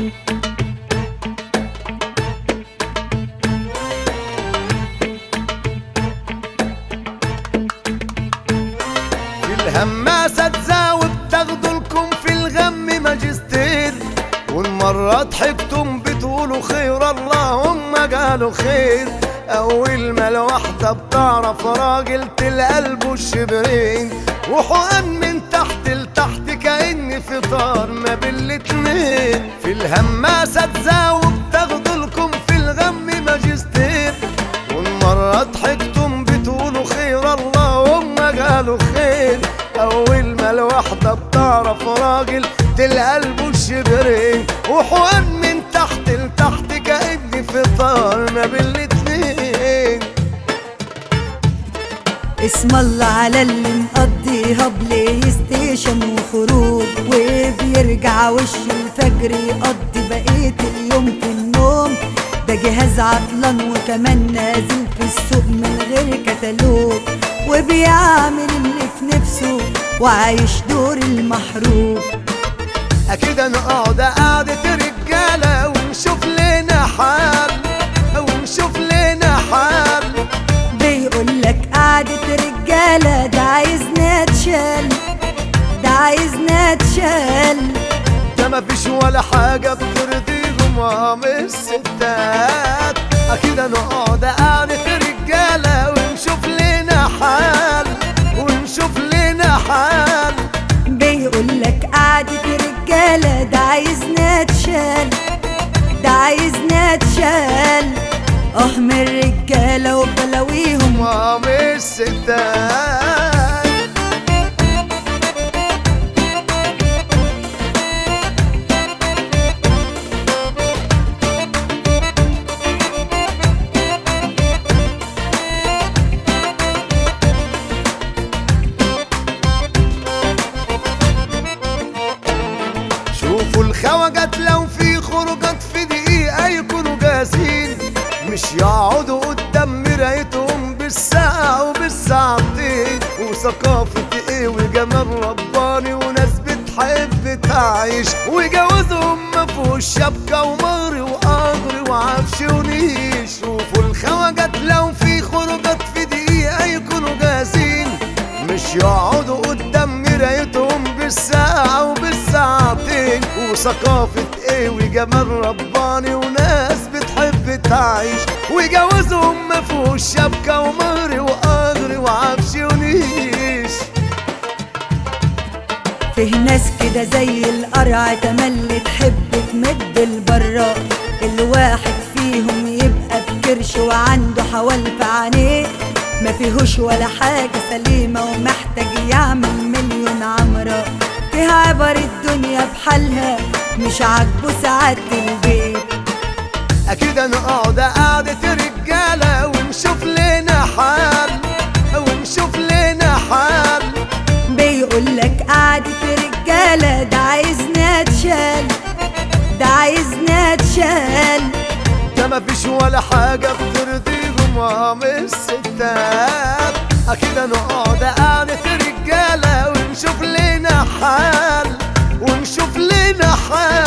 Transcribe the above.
في الهماسة تزاوب تاخدوا لكم في الغم ماجستير والمرة ضحكتم بتقولوا خير اللهم قالوا خير أول ما الواحدة بتعرف راجل القلب والشبرين وحقن من تحت لتحت كأن في طار ما بين الاتنين في الهماسة تزاوب تاخدوا لكم في الغم ماجستير والمرة ضحكتم بتقولوا خير اللهم قالوا خير أول ما الواحدة بتعرف راجل القلب والشبرين وحقن من تحت لتحت كأني في طار ما بين الاتنين اسم الله على اللي مقضيها بلاي ستيشن وخروج وبيرجع وش الفجر يقضي بقية اليوم في النوم ده جهاز عطلان وكمان نازل في السوق من غير كتالوج وبيعمل اللي في نفسه وعايش دور المحروق أكيد نقعد قعدة رجالة ونشوف لنا حال ونشوف لنا حال بيقول لك قعدة رجالة ده عايزنا اتشال ده عايزنا اتشال ده مفيش ولا حاجة بترضيهم عم الستات أكيد نقعد قعدة رجالة ونشوف لنا حال ونشوف لنا حال بيقول لك قعدة رجالة ده عايزنا اتشال ده عايزنا اتشال اه من الرجالة وبلاويهم عم الستات شوفوا الخواجات لو في خروجات في دقيقة يكونوا جاهزين مش يقعدوا قدام مرايتهم بالساعة وبالساعتين وثقافة ايه وجمال رباني وناس بتحب تعيش وجوازهم مفهوش شبكة ومهر وقهر وعفش ونيش شوفوا الخواجات لو في خروجات في دقيقة يكونوا جاهزين مش يقعدوا قدام مرايتهم بالساعة وبالساعتين وثقافة ايه وجمال رباني وناس بتحب تعيش وجوازهم مفهوش شبكة ومهر وقدر وعفش ونيش فيه ناس كده زي القرع تملي تحب تمد البرا الواحد فيهم يبقى بكرش وعنده حوال في عينيه ما فيهوش ولا حاجة سليمة ومحتاج يعمل مليون عمرة فيها عبر الدنيا بحالها مش عاجبه سعادة البيت اكيد نقعد قعدة رجالة ونشوف لنا حال ونشوف لنا حال بيقول لك قعدة رجالة ده عايزنا اتشال ده عايزنا اتشال ده مفيش ولا حاجة بترضيهم عم الستات أكيد نقعد قعدة رجالة ونشوف لنا حال ونشوف لنا حال